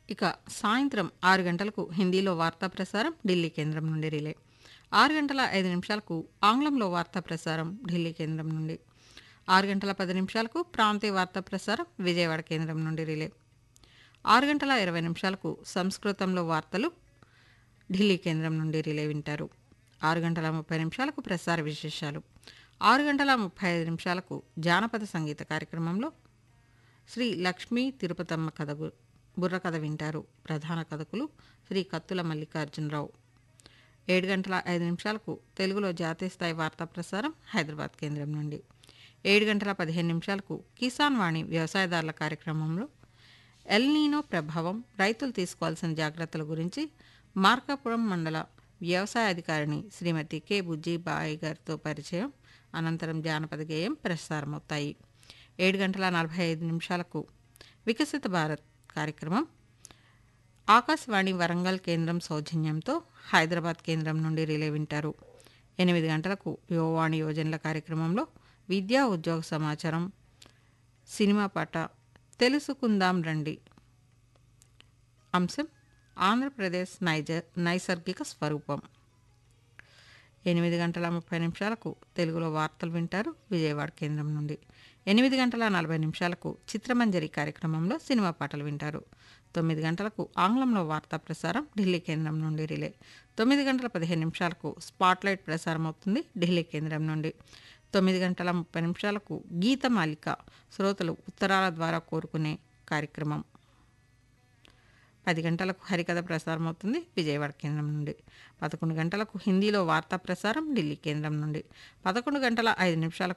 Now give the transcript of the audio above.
ఇక సాయంత్రం ఆరు గంటలకు హిందీలో వార్తా ప్రసారం ఢిల్లీ కేంద్రం నుండి రిలే ఆరు గంటల ఐదు నిమిషాలకు ఆంగ్లంలో వార్తా ప్రసారం ఢిల్లీ కేంద్రం నుండి ఆరు గంటల పది నిమిషాలకు ప్రాంతీయ వార్తా ప్రసారం విజయవాడ కేంద్రం నుండి రిలే ఆరు గంటల ఇరవై నిమిషాలకు సంస్కృతంలో వార్తలు ఢిల్లీ కేంద్రం నుండి రిలే వింటారు ఆరు గంటల ముప్పై నిమిషాలకు ప్రసార విశేషాలు ఆరు గంటల ముప్పై ఐదు నిమిషాలకు జానపద సంగీత కార్యక్రమంలో శ్రీ లక్ష్మీ తిరుపతమ్మ కథ గు- బుర్ర కథ వింటారు ప్రధాన కథకులు శ్రీ కత్తుల మల్లికార్జునరావు ఏడు గంటల ఐదు నిమిషాలకు తెలుగులో జాతీయ స్థాయి వార్తా ప్రసారం హైదరాబాద్ కేంద్రం నుండి ఏడు గంటల పదిహేను నిమిషాలకు కిసాన్ వాణి వ్యవసాయదారుల కార్యక్రమంలో ఎల్నీనో ప్రభావం రైతులు తీసుకోవాల్సిన జాగ్రత్తల గురించి మార్కాపురం మండల వ్యవసాయ అధికారిని శ్రీమతి కె బుజ్జిబాయి గారితో పరిచయం అనంతరం జానపద గేయం ప్రసారమవుతాయి ఏడు గంటల నలభై ఐదు నిమిషాలకు వికసిత భారత్ కార్యక్రమం ఆకాశవాణి వరంగల్ కేంద్రం సౌజన్యంతో హైదరాబాద్ కేంద్రం నుండి రిలే వింటారు ఎనిమిది గంటలకు యువవాణి యోజనల కార్యక్రమంలో విద్యా ఉద్యోగ సమాచారం సినిమా పాట తెలుసుకుందాం రండి అంశం ఆంధ్రప్రదేశ్ నైజ నైసర్గిక స్వరూపం ఎనిమిది గంటల ముప్పై నిమిషాలకు తెలుగులో వార్తలు వింటారు విజయవాడ కేంద్రం నుండి ఎనిమిది గంటల నలభై నిమిషాలకు చిత్రమంజరి కార్యక్రమంలో సినిమా పాటలు వింటారు తొమ్మిది గంటలకు ఆంగ్లంలో వార్తా ప్రసారం ఢిల్లీ కేంద్రం నుండి రిలే తొమ్మిది గంటల పదిహేను నిమిషాలకు స్పాట్లైట్ ప్రసారం అవుతుంది ఢిల్లీ కేంద్రం నుండి తొమ్మిది గంటల ముప్పై నిమిషాలకు గీతమాలిక శ్రోతలు ఉత్తరాల ద్వారా కోరుకునే కార్యక్రమం పది గంటలకు హరికథ ప్రసారం అవుతుంది విజయవాడ కేంద్రం నుండి పదకొండు గంటలకు హిందీలో వార్తా ప్రసారం ఢిల్లీ కేంద్రం నుండి పదకొండు గంటల ఐదు నిమిషాలకు